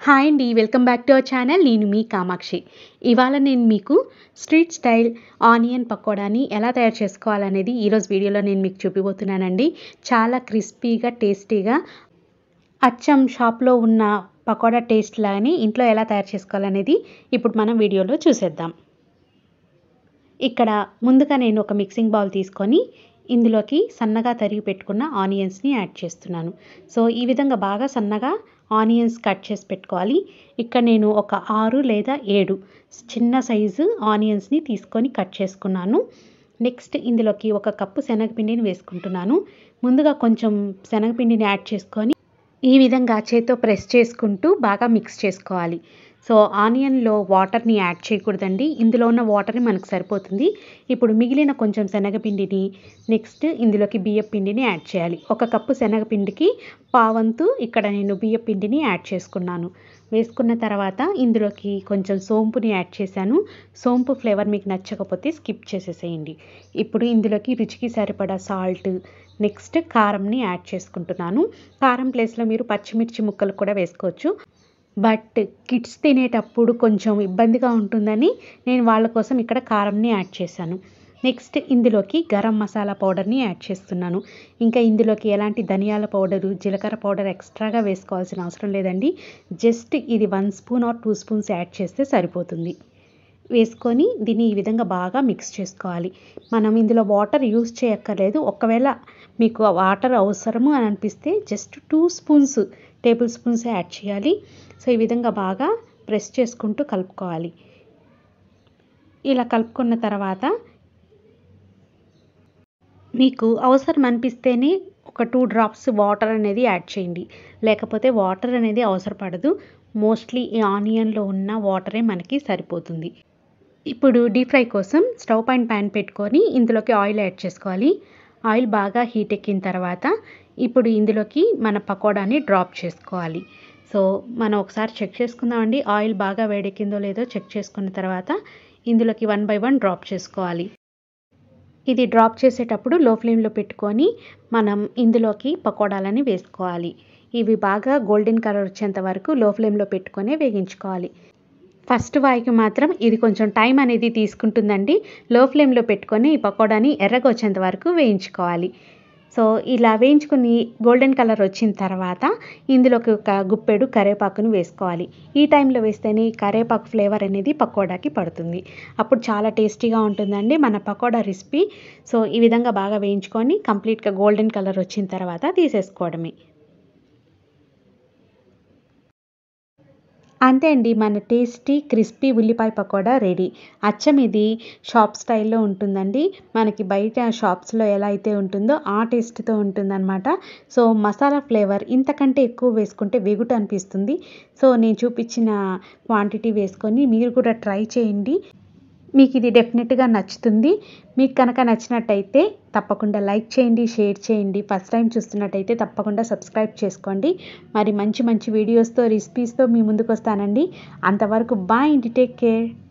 hi అండి welcome back to our channel నేను మీ కామాక్షి ఇవాళ నేను మీకు స్ట్రీట్ స్టైల్ ఆనియన్ పకోడాని ఎలా తయారు చేసుకోవాలనేది ఈరోజు వీడియోలో నేను మీకు చూపిపోతున్నానండి చాలా క్రిస్పీగా టేస్టీగా అచ్చం షాప్లో ఉన్న పకోడా టేస్ట్ లాగానే ఇంట్లో ఎలా తయారు చేసుకోవాలనేది ఇప్పుడు మనం వీడియోలో చూసేద్దాం ఇక్కడ ముందుగా నేను ఒక మిక్సింగ్ బౌల్ తీసుకొని ఇందులోకి సన్నగా తరిగి పెట్టుకున్న ఆనియన్స్ని యాడ్ చేస్తున్నాను సో ఈ విధంగా బాగా సన్నగా ఆనియన్స్ కట్ చేసి పెట్టుకోవాలి ఇక్కడ నేను ఒక ఆరు లేదా ఏడు చిన్న సైజు ఆనియన్స్ని తీసుకొని కట్ చేసుకున్నాను నెక్స్ట్ ఇందులోకి ఒక కప్పు శనగపిండిని వేసుకుంటున్నాను ముందుగా కొంచెం శనగపిండిని యాడ్ చేసుకొని ఈ విధంగా చేత్తో ప్రెస్ చేసుకుంటూ బాగా మిక్స్ చేసుకోవాలి సో ఆనియన్లో వాటర్ని యాడ్ చేయకూడదండి ఇందులో ఉన్న వాటర్ని మనకు సరిపోతుంది ఇప్పుడు మిగిలిన కొంచెం శనగపిండిని నెక్స్ట్ ఇందులోకి బియ్యం పిండిని యాడ్ చేయాలి ఒక కప్పు శనగపిండికి పావంతు ఇక్కడ నేను బియ్యం పిండిని యాడ్ చేసుకున్నాను వేసుకున్న తర్వాత ఇందులోకి కొంచెం సోంపుని యాడ్ చేశాను సోంపు ఫ్లేవర్ మీకు నచ్చకపోతే స్కిప్ చేసేసేయండి ఇప్పుడు ఇందులోకి రుచికి సరిపడా సాల్ట్ నెక్స్ట్ కారంని యాడ్ చేసుకుంటున్నాను కారం ప్లేస్లో మీరు పచ్చిమిర్చి ముక్కలు కూడా వేసుకోవచ్చు బట్ కిడ్స్ తినేటప్పుడు కొంచెం ఇబ్బందిగా ఉంటుందని నేను వాళ్ళ కోసం ఇక్కడ కారంని యాడ్ చేశాను నెక్స్ట్ ఇందులోకి గరం మసాలా పౌడర్ని యాడ్ చేస్తున్నాను ఇంకా ఇందులోకి ఎలాంటి ధనియాల పౌడరు జీలకర్ర పౌడర్ ఎక్స్ట్రాగా వేసుకోవాల్సిన అవసరం లేదండి జస్ట్ ఇది one spoon or two spoons add చేస్తే సరిపోతుంది వేసుకొని దీన్ని ఈ విధంగా బాగా మిక్స్ చేసుకోవాలి మనం ఇందులో వాటర్ యూస్ చేయక్కర్లేదు ఒకవేళ మీకు వాటర్ అవసరము అని అనిపిస్తే just two spoons table spoons add చేయాలి సో ఈ విధంగా బాగా ప్రెస్ చేసుకుంటూ కలుపుకోవాలి ఇలా కలుపుకున్న తర్వాత మీకు అవసరం అనిపిస్తేనే ఒక టూ డ్రాప్స్ వాటర్ అనేది యాడ్ చేయండి లేకపోతే వాటర్ అనేది అవసరపడదు మోస్ట్లీ ఈ ఆనియన్లో ఉన్న వాటరే మనకి సరిపోతుంది ఇప్పుడు డీప్ ఫ్రై కోసం స్టవ్ పైన ప్యాన్ పెట్టుకొని ఇందులోకి ఆయిల్ యాడ్ చేసుకోవాలి ఆయిల్ బాగా హీట్ ఎక్కిన తర్వాత ఇప్పుడు ఇందులోకి మన పకోడాని డ్రాప్ చేసుకోవాలి సో మనం ఒకసారి చెక్ చేసుకుందామండి ఆయిల్ బాగా వేడెక్కిందో లేదో చెక్ చేసుకున్న తర్వాత ఇందులోకి వన్ బై వన్ డ్రాప్ చేసుకోవాలి ఇది డ్రాప్ చేసేటప్పుడు లో ఫ్లేమ్లో పెట్టుకొని మనం ఇందులోకి పకోడాలని వేసుకోవాలి ఇవి బాగా గోల్డెన్ కలర్ వచ్చేంత వరకు లో ఫ్లేమ్లో పెట్టుకొని వేగించుకోవాలి ఫస్ట్ వాయికి మాత్రం ఇది కొంచెం టైం అనేది తీసుకుంటుందండి లో ఫ్లేమ్లో పెట్టుకొని ఈ పకోడాని ఎర్రగా వచ్చేంత వరకు వేయించుకోవాలి సో ఇలా వేయించుకుని గోల్డెన్ కలర్ వచ్చిన తర్వాత ఇందులోకి ఒక గుప్పెడు కరివేపాకును వేసుకోవాలి ఈ టైంలో వేస్తేనే కరివేపాకు ఫ్లేవర్ అనేది పకోడాకి పడుతుంది అప్పుడు చాలా టేస్టీగా ఉంటుందండి మన పకోడా రెసిపీ సో ఈ విధంగా బాగా వేయించుకొని కంప్లీట్గా గోల్డెన్ కలర్ వచ్చిన తర్వాత తీసేసుకోవడమే అంతే అండి మన టేస్టీ క్రిస్పీ ఉల్లిపాయ పకోడా రెడీ అచ్చం ఇది షాప్ స్టైల్లో ఉంటుందండి మనకి బయట షాప్స్లో ఎలా అయితే ఉంటుందో ఆ టేస్ట్తో ఉంటుందన్నమాట సో మసాలా ఫ్లేవర్ ఇంతకంటే ఎక్కువ వేసుకుంటే వెగుట అనిపిస్తుంది సో నేను చూపించిన క్వాంటిటీ వేసుకొని మీరు కూడా ట్రై చేయండి మీకు ఇది డెఫినెట్గా నచ్చుతుంది మీకు కనుక నచ్చినట్టయితే తప్పకుండా లైక్ చేయండి షేర్ చేయండి ఫస్ట్ టైం చూస్తున్నట్టయితే తప్పకుండా సబ్స్క్రైబ్ చేసుకోండి మరి మంచి మంచి వీడియోస్తో రెసిపీస్తో మీ ముందుకు వస్తానండి అంతవరకు బాయ్ అండి టేక్ కేర్